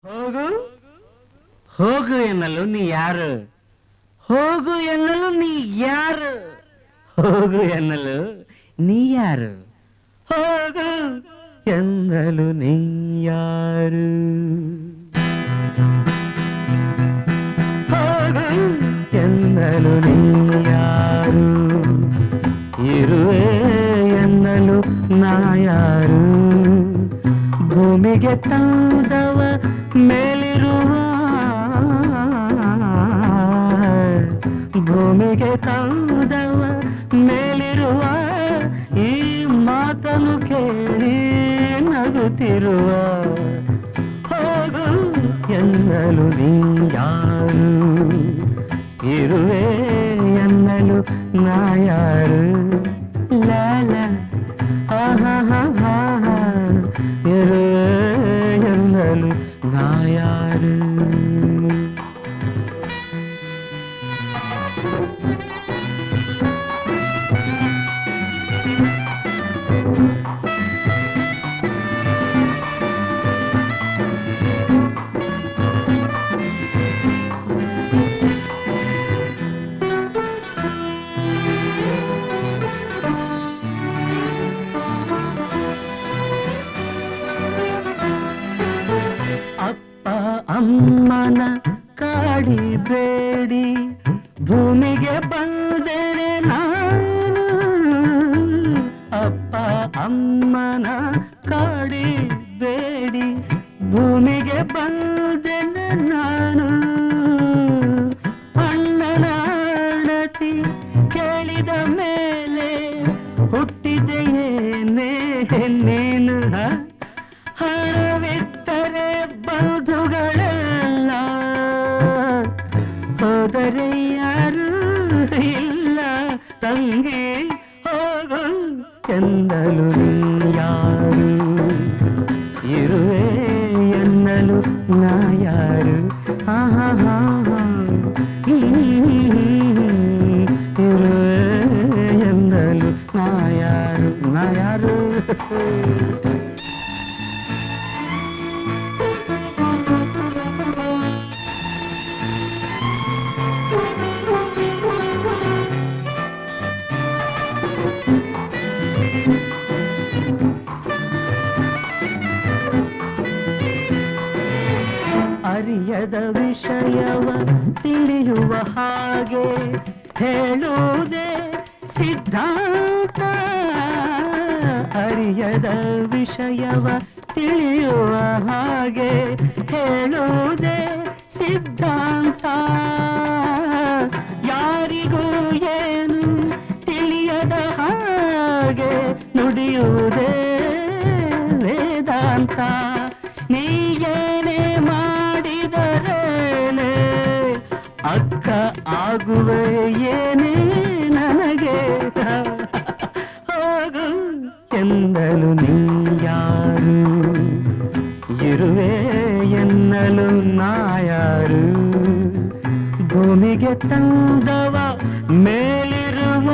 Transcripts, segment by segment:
ಹೋಗು ಹೋಗು ಎನ್ನಲು ನೀ ಯಾರು ಹೋಗು ಎನ್ನಲು ನೀ ಯಾರು ಹೋಗು ಎನ್ನಲು ನೀ ಯಾರು ಹೋಗು ಎನ್ನಲು ನೀ ಯಾರು ಹೋಗು ಎನ್ನಲು ನೀ ಯಾರು ಇರುವೆ ಎನ್ನಲು ನಾ ಯಾರು ಭೂಮಿಗೆ ತಂದವ ಮೇಲಿರುವ ಭೂಮಿಗೆ ತಂದವ ಮೇಲಿರುವ ಈ ಮಾತನ್ನು ಕೇಳಿ ನಗುತ್ತಿರುವ ಹೋಗು ಎನ್ನಲು ನೀ ಯಾರು ಇರುವೆ ಎನ್ನಲು ನಾ ಯಾರು ಲಾಲ ಆಹಾ ಇರುವೆ ಎನ್ನಲು ನಾ ಯಾರು ಅಪ್ಪ ಅಮ್ಮನ ಕಾಡಿಬೇಡಿ ಭೂಮಿಗೆ ಬಂದರೆ ನಾನು ಅಪ್ಪ ಅಮ್ಮನ ಕಾಡಿಬೇಡಿ ಭೂಮಿಗೆ ಬಂದೆನೆ ನಾನು ಅಣ್ಣನ ಅಣತಿ ಕೇಳಿದ ಮೇಲೆ ಹುಟ್ಟಿದೆಯೇನೇ ನೀನು ಹ? ಹಣವಿತ್ತರೆ ಬಂಧುಗಳೆಲ್ಲ ಹೋದರೆ ಯಾರು ಇಲ್ಲ ತಂಗಿ ಹೋಗು ಎನ್ನಲು ನೀ ಯಾರು ಇರುವೆ ಎನ್ನಲು ನಾ ಯಾರು ಆಹಾ ಇರುವೆ ಎನ್ನಲು ನಾ ಯಾರು ನಾ ಯಾರು ಅರಿಯದ ವಿಷಯವ ತಿಳಿಯುವ ಹಾಗೆ ಹೇಳುವುದೇ ಸಿದ್ಧಾಂತ ಅರಿಯದ ವಿಷಯವ ತಿಳಿಯುವ ಹಾಗೆ ಹೇಳುವುದೇ ಸಿದ್ಧಾಂತ ಯಾರಿಗೂ ಏನು ತಿಳಿಯದ ಹಾಗೆ ನುಡಿಯುವುದೇ ವೇದಾಂತ ನೀ ಏನೇ ಮಾಡಿದರೇನೆ ಅಕ್ಕ ಆಗುವೆ ಏನೇ ನನಗೆ ಹೋಗು ಎನ್ನಲು ನೀ ಯಾರು ಇರುವೆ ಎನ್ನಲು ನಾ ಯಾರು ಭೂಮಿಗೆ ತಂದವ ಮೇಲಿರುವ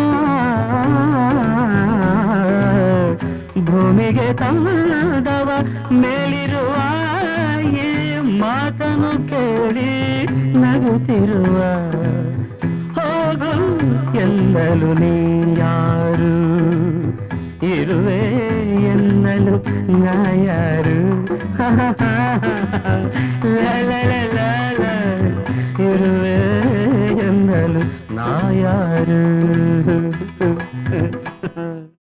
ಭೂಮಿಗೆ ತಂದವ ಮೇಲಿರುವ ಈ ಮಾತನು ಕೇಳಿ ನಗುತ್ತಿರುವ ಹೋಗು ಎನ್ನಲು ನೀ ಯಾರು ಇರುವೆ ಎನ್ನಲು ನಾ ಯಾರು ಲ ಲ ಲ ಲ ಲ. ಇರುವೆ ಎನ್ನಲು ನಾ ಯಾರು